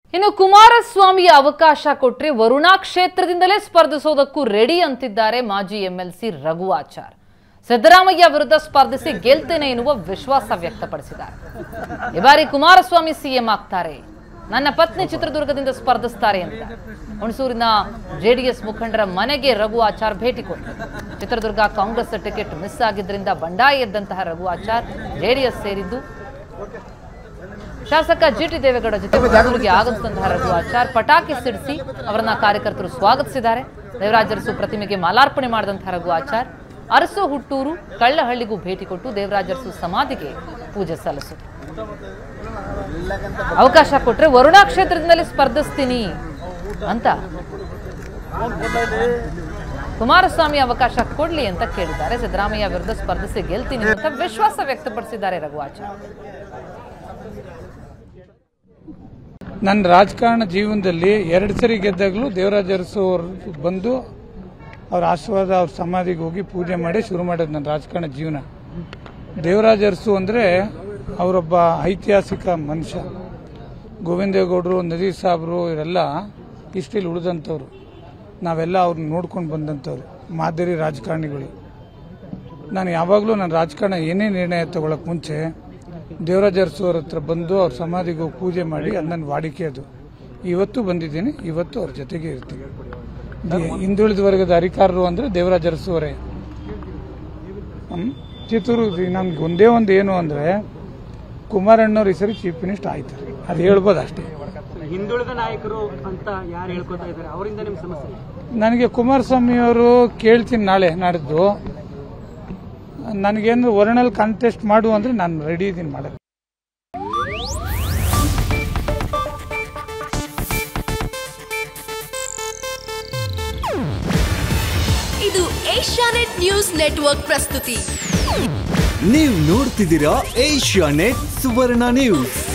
ಇನ್ನು ಕುಮಾರಸ್ವಾಮಿಯ ಅವಕಾಶ ಕೊಟ್ರೆ ವರುಣಾ ಕ್ಷೇತ್ರದಿಂದಲೇ ಸ್ಪರ್ಧಿಸೋದಕ್ಕೂ ರೆಡಿ ಅಂತಿದ್ದಾರೆ ಮಾಜಿ ಎಂಎಲ್ಸಿ ರಘುವಾಚಾರ್ ಸಿದ್ದರಾಮಯ್ಯ ವಿರುದ್ಧ ಸ್ಪರ್ಧಿಸಿ ಗೆಲ್ತೇನೆ ಎನ್ನುವ ವಿಶ್ವಾಸ ವ್ಯಕ್ತಪಡಿಸಿದ್ದಾರೆ ಈ ಬಾರಿ ಕುಮಾರಸ್ವಾಮಿ ಸಿಎಂ ಆಗ್ತಾರೆ ನನ್ನ ಪತ್ನಿ ಚಿತ್ರದುರ್ಗದಿಂದ ಸ್ಪರ್ಧಿಸ್ತಾರೆ ಅಂತ ಹುಣಸೂರಿನ ಜೆಡಿಎಸ್ ಮುಖಂಡರ ಮನೆಗೆ ರಘು ಆಚಾರ್ ಭೇಟಿ ಕೊಟ್ಟರು ಚಿತ್ರದುರ್ಗ ಕಾಂಗ್ರೆಸ್ ಟಿಕೆಟ್ ಮಿಸ್ ಆಗಿದ್ದರಿಂದ ಬಂಡಾಯ ಎದ್ದಂತಹ ರಘು ಆಚಾರ್ ಜೆಡಿಎಸ್ ಸೇರಿದ್ದು ಶಾಸಕ ಜಿಟಿ ದೇವೇಗೌಡ ಜೊತೆ ಬೆಂಗಳೂರಿಗೆ ಆಗಮಿಸಿದಂತಹ ರಘು ಆಚಾರ್ ಪಟಾಕಿ ಸಿಡಿಸಿ ಅವರನ್ನ ಕಾರ್ಯಕರ್ತರು ಸ್ವಾಗತಿಸಿದ್ದಾರೆ ದೇವರಾಜ ಅರಸು ಪ್ರತಿಮೆಗೆ ಮಾಲಾರ್ಪಣೆ ಮಾಡಿದಂತಹ ರಘು ಆಚಾರ್ ಅರಸು ಹುಟ್ಟೂರು ಕಳ್ಳಹಳ್ಳಿಗೂ ಭೇಟಿ ಕೊಟ್ಟು ದೇವರಾಜ ಅರಸು ಸಮಾಧಿಗೆ ಪೂಜೆ ಸಲ್ಲಿಸಿದರು ಅವಕಾಶ ಕೊಟ್ರೆ ವರುಣಾ ಕ್ಷೇತ್ರದಿಂದಲೇ ಸ್ಪರ್ಧಿಸ್ತೀನಿ ಅಂತ ಕುಮಾರಸ್ವಾಮಿ ಅವಕಾಶ ಕೊಡ್ಲಿ ಅಂತ ಕೇಳಿದ್ದಾರೆ ಸಿದ್ದರಾಮಯ್ಯ ವಿರುದ್ಧ ಸ್ಪರ್ಧಿಸಿ ಗೆಲ್ತೀನಿ ಅಂತ ವಿಶ್ವಾಸ ವ್ಯಕ್ತಪಡಿಸಿದ್ದಾರೆ ರಘು ಆಚಾರ್ ನನ್ನ ರಾಜಕಾರಣ ಜೀವನದಲ್ಲಿ ಎರಡು ಸರಿ ಗೆದ್ದಾಗಲೂ ದೇವರಾಜ ಅರಸು ಅವರು ಬಂದು ಅವ್ರ ಆಶೀರ್ವಾದ ಅವ್ರ ಸಮಾಧಿಗೆ ಹೋಗಿ ಪೂಜೆ ಮಾಡಿ ಶುರು ಮಾಡೋದು ನನ್ನ ರಾಜಕಾರಣ ಜೀವನ ದೇವರಾಜ ಅರಸು ಅಂದರೆ ಅವರೊಬ್ಬ ಐತಿಹಾಸಿಕ ಮನುಷ್ಯ ಗೋವಿಂದೇಗೌಡರು ನದೀರ್ ಸಾಬ್ರು ಇವರೆಲ್ಲ ಹಿಸ್ಟ್ರಿಲಿ ಉಳಿದಂಥವ್ರು ನಾವೆಲ್ಲ ಅವ್ರನ್ನ ನೋಡ್ಕೊಂಡು ಬಂದಂಥವ್ರು ಮಾದರಿ ರಾಜಕಾರಣಿಗಳು ನಾನು ಯಾವಾಗಲೂ ನನ್ನ ರಾಜಕಾರಣ ಏನೇ ನಿರ್ಣಯ ತಗೊಳಕ್ ಮುಂಚೆ ದೇವರಾಜ ಅರಸು ಅವ್ರ ಹತ್ರ ಬಂದು ಅವ್ರ ಸಮಾಧಿಗೆ ಹೋಗಿ ಪೂಜೆ ಮಾಡಿ ಅದು ನನ್ನ ವಾಡಿಕೆ ಅದು ಇವತ್ತು ಬಂದಿದ್ದೀನಿ ಇವತ್ತು ಅವ್ರ ಜೊತೆಗೆ ಇರ್ತೀನಿ ದಿ- ಹಿಂದುಳಿದ ವರ್ಗದ ಅಧಿಕಾರರು ಅಂದರೆ ದೇವರಾಜ ಅರಸು ಅವರೇ ಹ್ಮ್? ಚಿತ್ರದುರ್ಗ ನಮ್ಗೆ ಒಂದೇ ಒಂದು ಏನು ಅಂದರೆ ಕುಮಾರಣ್ಣವ್ರು ಈ ಸರಿ ಚೀಫ್ ಮಿನಿಸ್ಟರ್ ಆಯ್ತಾರೆ ಅದು ಹೇಳ್ಬೋದು ಅಷ್ಟೇ ಹಿಂದುಳಿದ ನಾಯಕರು ಅಂತ ಯಾರು ಹೇಳ್ಕೊತಾ ಇದ್ದಾರೆ ಅವರಿಂದ ನಿಮ್ ಸಮಸ್ಯೆ ನನಗೆ ಕುಮಾರಸ್ವಾಮಿ ಅವರು ಕೇಳ್ತೀನಿ ನಾಳೆ ನಾಡಿದ್ದು ನನಗೇನು ವರ್ಣಲ್ ಕಾಂಟೆಸ್ಟ್ ಮಾಡು ಅಂದರೆ ನಾನು ರೆಡಿ ಇದ್ದೀನಿ ಮಾಡೋಕ್ಕೆ ಇದು ಏಷ್ಯಾನೆಟ್ ನ್ಯೂಸ್ ನೆಟ್ವರ್ಕ್ ಪ್ರಸ್ತುತಿ ನೀವು ನೋಡ್ತಿದ್ದೀರಾ ಏಷ್ಯಾ ನೆಟ್ ಸುವರ್ಣ ನ್ಯೂಸ್